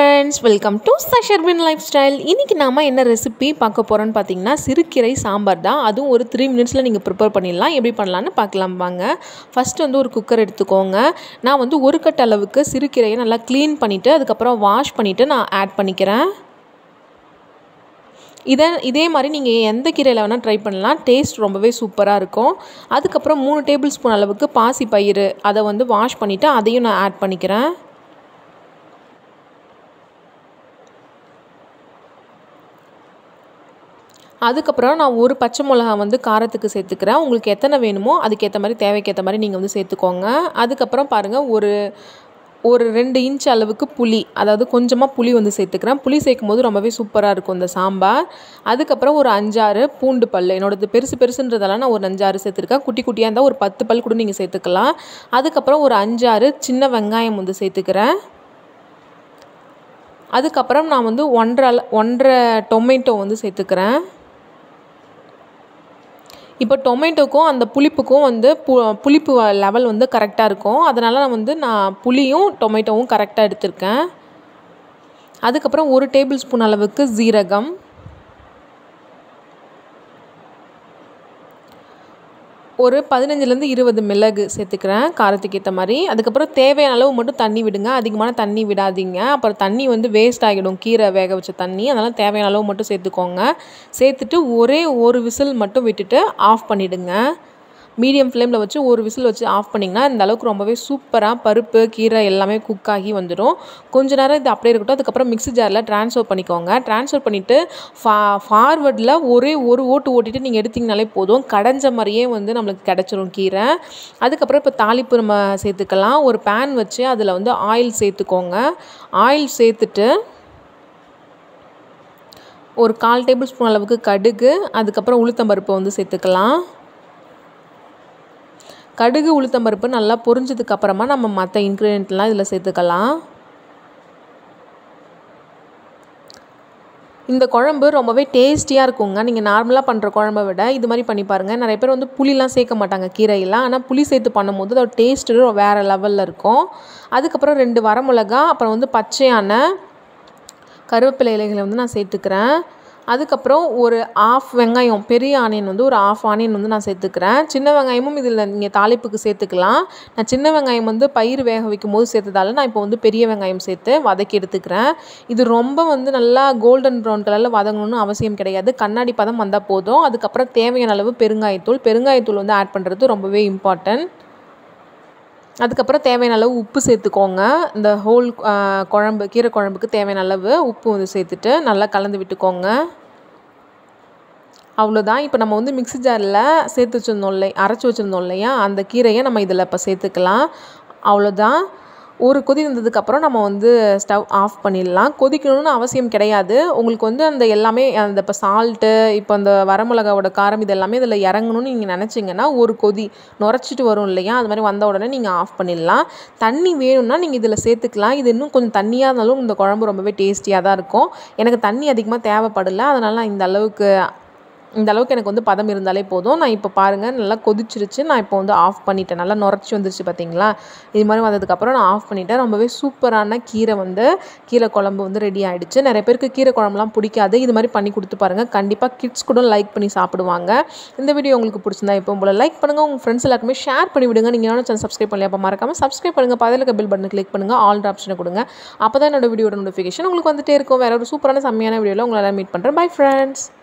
friends welcome to சஷர்பின் lifestyle இன்றைக்கி நாம் என்ன ரெசிபி பார்க்க போகிறோன்னு பார்த்தீங்கன்னா சிறுக்கீரை சாம்பார் தான் அதுவும் ஒரு த்ரீ மினிட்ஸில் நீங்கள் ப்ரிப்பேர் பண்ணிடலாம் எப்படி பண்ணலான்னு பார்க்கலாம் வாங்க ஃபஸ்ட்டு வந்து ஒரு குக்கர் எடுத்துக்கோங்க நான் வந்து ஒரு கட் அளவுக்கு சிறுக்கீரையை நல்லா க்ளீன் பண்ணிவிட்டு அதுக்கப்புறம் வாஷ் பண்ணிவிட்டு நான் ஆட் பண்ணிக்கிறேன் இதை இதே மாதிரி நீங்கள் எந்த கீரையில் வேணால் ட்ரை பண்ணலாம் டேஸ்ட் ரொம்பவே சூப்பராக இருக்கும் அதுக்கப்புறம் மூணு டேபிள் ஸ்பூன் அளவுக்கு பாசி பயிறு அதை வந்து வாஷ் பண்ணிவிட்டு அதையும் நான் ஆட் பண்ணிக்கிறேன் அதுக்கப்புறம் நான் ஒரு பச்சை மிளகா வந்து காரத்துக்கு சேர்த்துக்கிறேன் உங்களுக்கு எத்தனை வேணுமோ அதுக்கேற்ற மாதிரி தேவைக்கேற்ற மாதிரி நீங்கள் வந்து சேர்த்துக்கோங்க அதுக்கப்புறம் பாருங்கள் ஒரு ஒரு ரெண்டு இன்ச் அளவுக்கு புளி அதாவது கொஞ்சமாக புளி வந்து சேர்த்துக்கிறேன் புளி சேர்க்கும் போது ரொம்பவே சூப்பராக இருக்கும் இந்த சாம்பார் அதுக்கப்புறம் ஒரு அஞ்சாறு பூண்டு பல் என்னோடது பெருசு பெருசுன்றதெல்லாம் நான் ஒரு அஞ்சாறு சேர்த்துருக்கேன் குட்டி குட்டியாக இருந்தால் ஒரு பத்து பல் கூட நீங்கள் சேர்த்துக்கலாம் அதுக்கப்புறம் ஒரு அஞ்சாறு சின்ன வெங்காயம் வந்து சேர்த்துக்கிறேன் அதுக்கப்புறம் நான் வந்து ஒன்றரை ஒன்றரை டொமேட்டோ வந்து சேர்த்துக்கிறேன் இப்போ டொமேட்டோக்கும் அந்த புளிப்புக்கும் வந்து பு புளிப்பு லெவல் வந்து கரெக்டாக இருக்கும் அதனால் நான் வந்து நான் புளியும் டொமேட்டோவும் கரெக்டாக எடுத்திருக்கேன் அதுக்கப்புறம் ஒரு டேபிள் ஸ்பூன் அளவுக்கு ஜீரகம் ஒரு பதினஞ்சுலேருந்து இருபது மிளகு சேர்த்துக்கிறேன் காரத்துக்கு ஏற்ற மாதிரி அதுக்கப்புறம் தேவையான அளவு மட்டும் தண்ணி விடுங்க அதிகமான தண்ணி விடாதீங்க அப்புறம் தண்ணி வந்து வேஸ்ட் ஆகிடும் கீரை வேக வச்ச தண்ணி அதனால் தேவையான அளவு மட்டும் சேர்த்துக்கோங்க சேர்த்துட்டு ஒரே ஒரு விசில் மட்டும் விட்டுட்டு ஆஃப் பண்ணிவிடுங்க மீடியம் ஃப்ளேமில் வச்சு ஒரு விசில் வச்சு ஆஃப் பண்ணிங்கன்னா இந்த அளவுக்கு ரொம்பவே சூப்பராக பருப்பு கீரை எல்லாமே குக் ஆகி வந்துடும் கொஞ்ச நேரம் இது அப்படியே இருக்கட்டும் அதுக்கப்புறம் மிக்ஸி ஜாரில் ட்ரான்ஸ்ஃபர் பண்ணிக்கோங்க ட்ரான்ஸ்ஃபர் பண்ணிவிட்டு ஃபா ஃபார்வர்டில் ஒரே ஒரு ஓட்டு ஓட்டிட்டு நீங்கள் எடுத்திங்கனாலே போதும் கடைஞ்ச மாதிரியே வந்து நம்மளுக்கு கிடச்சிரும் கீரை அதுக்கப்புறம் இப்போ தாளிப்பு நம்ம சேர்த்துக்கலாம் ஒரு பேன் வச்சு அதில் வந்து ஆயில் சேர்த்துக்கோங்க ஆயில் சேர்த்துட்டு ஒரு கால் டேபிள் ஸ்பூன் அளவுக்கு கடுகு அதுக்கப்புறம் உளுத்தம்பருப்பு வந்து சேர்த்துக்கலாம் கடுகு உளுத்தம்பருப்பு நல்லா பொரிஞ்சதுக்கு அப்புறமா நம்ம மற்ற இன்க்ரீடியண்ட்லாம் இதில் சேர்த்துக்கலாம் இந்த குழம்பு ரொம்பவே டேஸ்டியாக இருக்குங்க நீங்கள் நார்மலாக பண்ணுற குழம்பை விட இது மாதிரி பண்ணி பாருங்கள் நிறைய பேர் வந்து புளிலாம் சேர்க்க மாட்டாங்க கீரையெல்லாம் ஆனால் புளி சேர்த்து பண்ணும்போது அதோட டேஸ்ட்டு வேறு லெவலில் இருக்கும் அதுக்கப்புறம் ரெண்டு வரமிளகா அப்புறம் வந்து பச்சையான கருவேப்பிலை இலைகளை வந்து நான் சேர்த்துக்கிறேன் அதுக்கப்புறம் ஒரு ஆஃப் வெங்காயம் பெரிய ஆனியன் வந்து ஒரு ஆஃப் ஆனியன் வந்து நான் சேர்த்துக்கிறேன் சின்ன வெங்காயமும் இதில் நீங்கள் தாளிப்புக்கு சேர்த்துக்கலாம் நான் சின்ன வெங்காயம் வந்து பயிர் வேக வைக்கும் போது சேர்த்ததால நான் இப்போ வந்து பெரிய வெங்காயம் சேர்த்து வதக்கி எடுத்துக்கிறேன் இது ரொம்ப வந்து நல்லா கோல்டன் ப்ரௌன் கலரில் வதங்கணும்னு அவசியம் கிடையாது கண்ணாடி பதம் வந்தால் போதும் அதுக்கப்புறம் தேவையான அளவு பெருங்காயத்தூள் பெருங்காயத்தூள் வந்து ஆட் பண்ணுறது ரொம்பவே இம்பார்ட்டன்ட் அதுக்கப்புறம் தேவையான அளவு உப்பு சேர்த்துக்கோங்க இந்த ஹோல் குழம்பு கீரை குழம்புக்கு தேவையான அளவு உப்பு வந்து சேர்த்துட்டு நல்லா கலந்து விட்டுக்கோங்க அவ்வளோதான் இப்போ நம்ம வந்து மிக்ஸி ஜாரில் சேர்த்து வச்சுருந்தோம் இல்லை அரைச்சி வச்சுருந்தோம் இல்லையா அந்த கீரையை நம்ம இதில் இப்போ சேர்த்துக்கலாம் அவ்வளோதான் ஒரு கொதி வந்ததுக்கப்புறம் நம்ம வந்து ஸ்டவ் ஆஃப் பண்ணிடலாம் கொதிக்கணும்னு அவசியம் கிடையாது உங்களுக்கு வந்து அந்த எல்லாமே அந்த இப்போ சால்ட்டு இப்போ அந்த வரமிளகாவோட காரம் இது எல்லாமே இதில் இறங்கணும்னு நீங்கள் நினச்சிங்கன்னா ஒரு கொதி நுரைச்சிட்டு வரும் இல்லையா அது மாதிரி வந்த உடனே நீங்கள் ஆஃப் பண்ணிடலாம் தண்ணி வேணும்னா நீங்கள் இதில் சேர்த்துக்கலாம் இது இன்னும் கொஞ்சம் தண்ணியாக இருந்தாலும் இந்த குழம்பு ரொம்பவே டேஸ்டியாக தான் இருக்கும் எனக்கு தண்ணி அதிகமாக தேவைப்படலை அதனால் நான் இந்த அளவுக்கு இந்த அளவுக்கு எனக்கு வந்து பதம் இருந்தாலே போதும் நான் இப்போ பாருங்கள் நல்லா கொதிச்சிருச்சு நான் இப்போ வந்து ஆஃப் பண்ணிட்டேன் நல்லா நுரைச்சி வந்துருச்சு பார்த்தீங்களா இது மாதிரி வந்ததுக்கப்புறம் நான் ஆஃப் பண்ணிட்டேன் ரொம்பவே சூப்பரான கீரை வந்து கீரை குழம்பு வந்து ரெடி ஆகிடுச்சு நிறைய பேருக்கு கீரை குழம்புலாம் பிடிக்காது இது மாதிரி பண்ணி கொடுத்து பாருங்கள் கண்டிப்பாக கிட்ஸ் கூட லைக் பண்ணி சாப்பிடுவாங்க இந்த வீடியோ உங்களுக்கு பிடிச்சிருந்தா இப்போ போல் லைக் பண்ணுங்கள் உங்கள் ஃப்ரெண்ட்ஸ் எல்லாருக்குமே ஷேர் பண்ணி விடுங்க நீங்கள் என்ன சேனல் சப்ஸ்கிரைப் பண்ணல அப்போ மறக்காமல் சப்ஸ்கிரைப் பண்ணுங்கள் பதில் இருக்க பில் பட்டன் கிளிக் பண்ணுங்கள் ஆல் ஆப்ஷனை கொடுங்க அப்போ தான் என்னோட வீடியோட நோட்டிஃபிகேஷன் உங்களுக்கு வந்துட்டே இருக்கும் வேறு ஒரு சூப்பரான செம்மையான வீடியோவில் உங்களால் மீட் பண்ணுறேன் பை ஃப்ரெண்ட்ஸ்